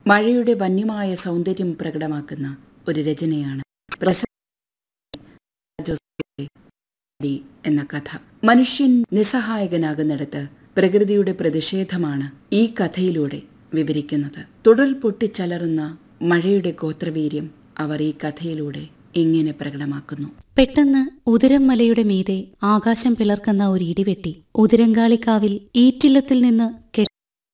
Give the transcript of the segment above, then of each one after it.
മഴയുടെ വന്യമായ സൗന്ദര്യം പ്രകടമാക്കുന്ന ഒരു രചനയാണ് പ്രസ- ജോസഫിന്റെ അടി എന്ന കഥ മനുഷ്യൻ നിസ്സഹായകനാകുന്നിടത്ത് പ്രകൃതിയുടെ പ്രതിഷേധമാണ് ഈ കഥയിലൂടെ വിവരിക്കുന്നത് തുടർ പൊട്ടിച്ചലറുന്ന മഴയുടെ ഗോത്രവീര്യം അവർ ഈ കഥയിലൂടെ ഇങ്ങനെ പ്രകടമാക്കുന്നു പെട്ടെന്ന് ഉദരം മലയുടെ മീതെ ആകാശം പിളർക്കുന്ന ഒരു ഇടിവെട്ടി ഉദരങ്കാളിക്കാവിൽ ഈറ്റില്ലത്തിൽ നിന്ന് കെ-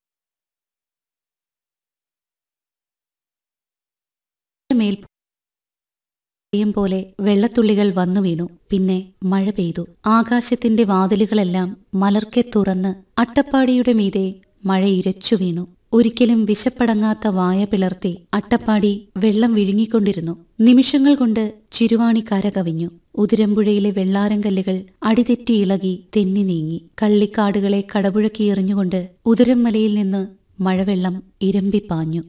മേൽ യും പോലെ വെള്ളത്തുള്ളികൾ വന്നു വീണു പിന്നെ മഴ പെയ്തു ആകാശത്തിന്റെ വാതിലുകളെല്ലാം മലർക്കെ തുറന്ന് അട്ടപ്പാടിയുടെ മീതെ മഴ ഇരച്ചു വീണു ഒരിക്കലും വിശപ്പടങ്ങാത്ത വായ പിളർത്തി അട്ടപ്പാടി വെള്ളം വിഴുങ്ങിക്കൊണ്ടിരുന്നു നിമിഷങ്ങൾ കൊണ്ട് ചിരുവാണി കര കവിഞ്ഞു ഉതിരമ്പുഴയിലെ വെള്ളാരങ്കല്ലുകൾ അടിതെറ്റി ഇളകി തെന്നി നീങ്ങി കള്ളിക്കാടുകളെ കടപുഴക്കി എറിഞ്ഞുകൊണ്ട് ഉതിരം മലയിൽ നിന്ന് മഴവെള്ളം ഇരമ്പിപ്പാഞ്ഞു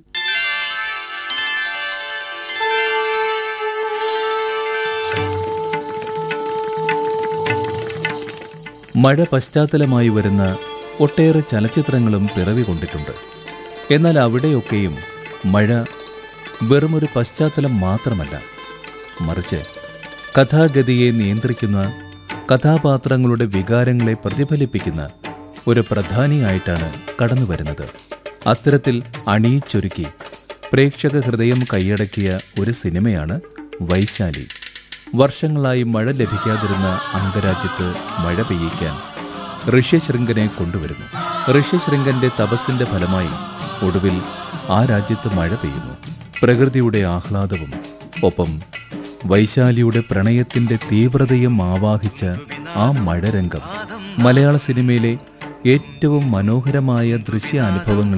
മഴ പശ്ചാത്തലമായി വരുന്ന ഒട്ടേറെ ചലച്ചിത്രങ്ങളും പിറവി കൊണ്ടിട്ടുണ്ട് എന്നാൽ അവിടെയൊക്കെയും മഴ വെറുമൊരു പശ്ചാത്തലം മാത്രമല്ല മറിച്ച് കഥാഗതിയെ നിയന്ത്രിക്കുന്ന കഥാപാത്രങ്ങളുടെ വികാരങ്ങളെ പ്രതിഫലിപ്പിക്കുന്ന ഒരു പ്രധാനിയായിട്ടാണ് കടന്നു വരുന്നത് അത്തരത്തിൽ അണിയിച്ചൊരുക്കി പ്രേക്ഷക ഹൃദയം കൈയടക്കിയ ഒരു സിനിമയാണ് വൈശാലി വർഷങ്ങളായി മഴ ലഭിക്കാതിരുന്ന അംഗരാജ്യത്ത് മഴ പെയ്യിക്കാൻ ഋഷ്യശൃംഗനെ കൊണ്ടുവരുന്നു ഋഷ്യശൃംഗന്റെ തപസ്സിന്റെ ഫലമായി ഒടുവിൽ ആ രാജ്യത്ത് മഴ പെയ്യുന്നു പ്രകൃതിയുടെ ആഹ്ലാദവും ഒപ്പം വൈശാലിയുടെ പ്രണയത്തിന്റെ തീവ്രതയും ആവാഹിച്ച ആ മഴരംഗം മലയാള സിനിമയിലെ ഏറ്റവും മനോഹരമായ ദൃശ്യാനുഭവങ്ങൾ